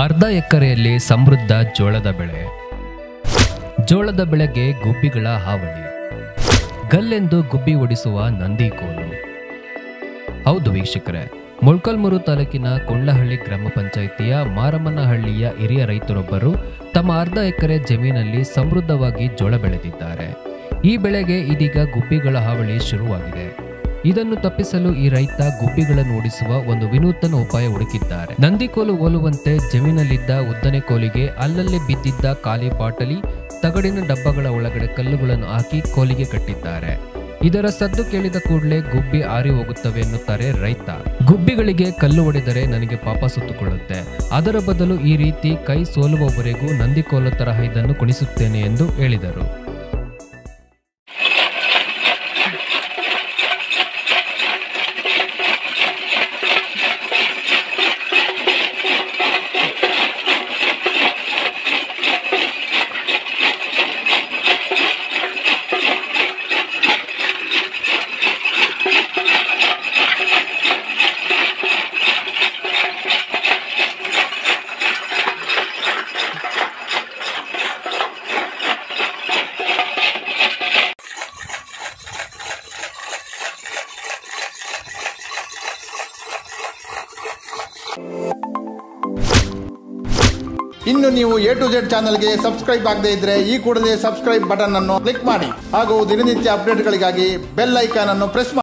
ಅರ್ಧ ಎಕರೆಯಲ್ಲಿ ಸಮೃದ್ಧ ಜೋಳದ ಬೆಳೆ ಜೋಳದ ಬೆಳೆಗೆ ಗುಬ್ಬಿಗಳ ಹಾವಳಿ ಗಲ್ಲೆಂದು ಗುಬ್ಬಿ ಓಡಿಸುವ ನಂದಿಕೋಲು ಹೌದು ವೀಕ್ಷಕರೇ ಮೊಳ್ಕಲ್ಮೂರು ತಾಲೂಕಿನ ಕೊಂಡ್ಲಹಳ್ಳಿ ಗ್ರಾಮ ಪಂಚಾಯಿತಿಯ ಮಾರಮ್ಮನಹಳ್ಳಿಯ ಹಿರಿಯ ರೈತರೊಬ್ಬರು ತಮ್ಮ ಅರ್ಧ ಎಕರೆ ಜಮೀನಲ್ಲಿ ಸಮೃದ್ಧವಾಗಿ ಜೋಳ ಬೆಳೆದಿದ್ದಾರೆ ಈ ಬೆಳೆಗೆ ಇದೀಗ ಗುಬ್ಬಿಗಳ ಹಾವಳಿ ಶುರುವಾಗಿದೆ ಇದನ್ನು ತಪ್ಪಿಸಲು ಈ ರೈತ ಗುಬ್ಬಿಗಳನ್ನು ಓಡಿಸುವ ಒಂದು ವಿನೂತನ ಉಪಾಯ ಹುಡುಕಿದ್ದಾರೆ ನಂದಿಕೋಲು ಹೋಲುವಂತೆ ಜಮೀನಲ್ಲಿದ್ದ ಉದ್ದನೆ ಕೋಲಿಗೆ ಅಲ್ಲಲ್ಲೇ ಬಿದ್ದಿದ್ದ ಖಾಲಿ ಬಾಟಲಿ ತಗಡಿನ ಡಬ್ಬಗಳ ಒಳಗಡೆ ಕಲ್ಲುಗಳನ್ನು ಹಾಕಿ ಕೋಲಿಗೆ ಕಟ್ಟಿದ್ದಾರೆ ಇದರ ಸದ್ದು ಕೇಳಿದ ಕೂಡಲೇ ಗುಬ್ಬಿ ಆರಿ ಹೋಗುತ್ತವೆ ಎನ್ನುತ್ತಾರೆ ರೈತ ಗುಬ್ಬಿಗಳಿಗೆ ಕಲ್ಲು ಹೊಡೆದರೆ ನನಗೆ ಪಾಪ ಸುತ್ತುಕೊಳ್ಳುತ್ತೆ ಅದರ ಬದಲು ಈ ರೀತಿ ಕೈ ಸೋಲುವವರೆಗೂ ನಂದಿಕೋಲ ತರಹ ಇದನ್ನು ಕುಣಿಸುತ್ತೇನೆ ಎಂದು ಹೇಳಿದರು ಇನ್ನು ನೀವು ಎ ಟು ಜೆಡ್ ಚಾನಲ್ಗೆ ಸಬ್ಸ್ಕ್ರೈಬ್ ಆಗದೇ ಇದ್ರೆ ಈ ಕೂಡಲೇ ಸಬ್ಸ್ಕ್ರೈಬ್ ಬಟನ್ ಅನ್ನು ಕ್ಲಿಕ್ ಮಾಡಿ ಹಾಗೂ ದಿನನಿತ್ಯ ಅಪ್ಡೇಟ್ಗಳಿಗಾಗಿ ಬೆಲ್ ಐಕಾನ್ ಅನ್ನು ಪ್ರೆಸ್ ಮಾಡಿ